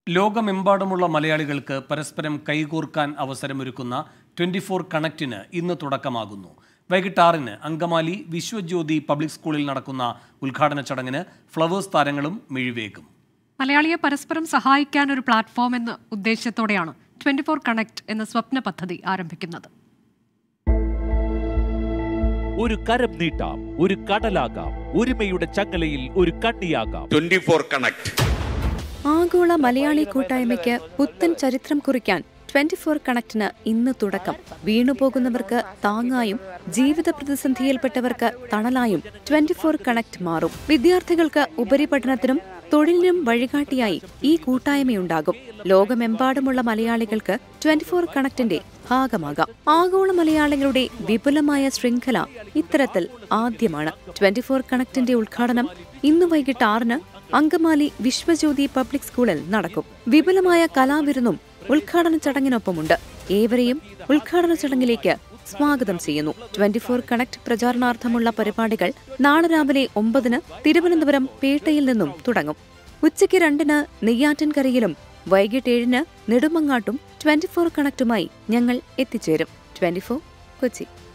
ലോകമെമ്പാടുമുള്ള മലയാളികൾക്ക് പരസ്പരം കൈകോർക്കാൻ അവസരമൊരുക്കുന്ന ട്വന്റി ഫോർ കണക്റ്റിന് ഇന്ന് തുടക്കമാകുന്നു വൈകിട്ട് ആറിന് അങ്കമാലി വിശ്വജ്യോതി പബ്ലിക് സ്കൂളിൽ നടക്കുന്ന ഉദ്ഘാടന ചടങ്ങിന് ഫ്ലവേഴ്സ് താരങ്ങളും മിഴിവേകും മലയാളിയെ പരസ്പരം സഹായിക്കാൻ ഒരു പ്ലാറ്റ്ഫോം എന്ന ഉദ്ദേശത്തോടെയാണ് ട്വന്റി ഫോർ കണക്ട് എന്ന സ്വപ്ന പദ്ധതി ആരംഭിക്കുന്നത് ഒരു കരം നീട്ടാം ഒരു കടലാകാം ഒരുമയുടെ ചങ്ങലയിൽ ഒരു കണ്ണിയാകാം ട്വന്റി ഫോർ കണക്ട് ആഗോള മലയാളി കൂട്ടായ്മയ്ക്ക് പുത്തൻ ചരിത്രം കുറിക്കാൻ ട്വന്റി ഫോർ കണക്റ്റിന് ഇന്ന് തുടക്കം വീണുപോകുന്നവർക്ക് താങ്ങായും ജീവിത പ്രതിസന്ധിയിൽപ്പെട്ടവർക്ക് തണലായും ട്വന്റി ഫോർ കണക്ട് മാറും വിദ്യാർത്ഥികൾക്ക് ഉപരിപഠനത്തിനും തൊഴിലിനും വഴികാട്ടിയായി ഈ കൂട്ടായ്മയുണ്ടാകും ലോകമെമ്പാടുമുള്ള മലയാളികൾക്ക് ട്വന്റി ഫോർ കണക്റ്റിന്റെ ഭാഗമാകാം ആഗോള മലയാളികളുടെ വിപുലമായ ശൃംഖല ഇത്തരത്തിൽ ആദ്യമാണ് ട്വന്റി ഫോർ കണക്റ്റിന്റെ ഉദ്ഘാടനം ഇന്ന് വൈകിട്ട് ആറിന് അങ്കമാലി വിശ്വജ്യോതി പബ്ലിക് സ്കൂളിൽ നടക്കും വിപുലമായ കലാവിരുന്നും ഉദ്ഘാടന ചടങ്ങിനൊപ്പമുണ്ട് ഏവരെയും ഉദ്ഘാടന ചടങ്ങിലേക്ക് സ്വാഗതം ചെയ്യുന്നു ട്വന്റി ഫോർ കണക്ട് പ്രചാരണാർത്ഥമുള്ള പരിപാടികൾ നാളെ രാവിലെ ഒമ്പതിന് തിരുവനന്തപുരം പേട്ടയിൽ നിന്നും തുടങ്ങും ഉച്ചയ്ക്ക് രണ്ടിന് നെയ്യാറ്റിൻകരയിലും വൈകിട്ട് ഏഴിന് നെടുമങ്ങാട്ടും ട്വന്റി ഫോർ കണക്റ്റുമായി ഞങ്ങൾ എത്തിച്ചേരും ട്വന്റി ഫോർ കൊച്ചി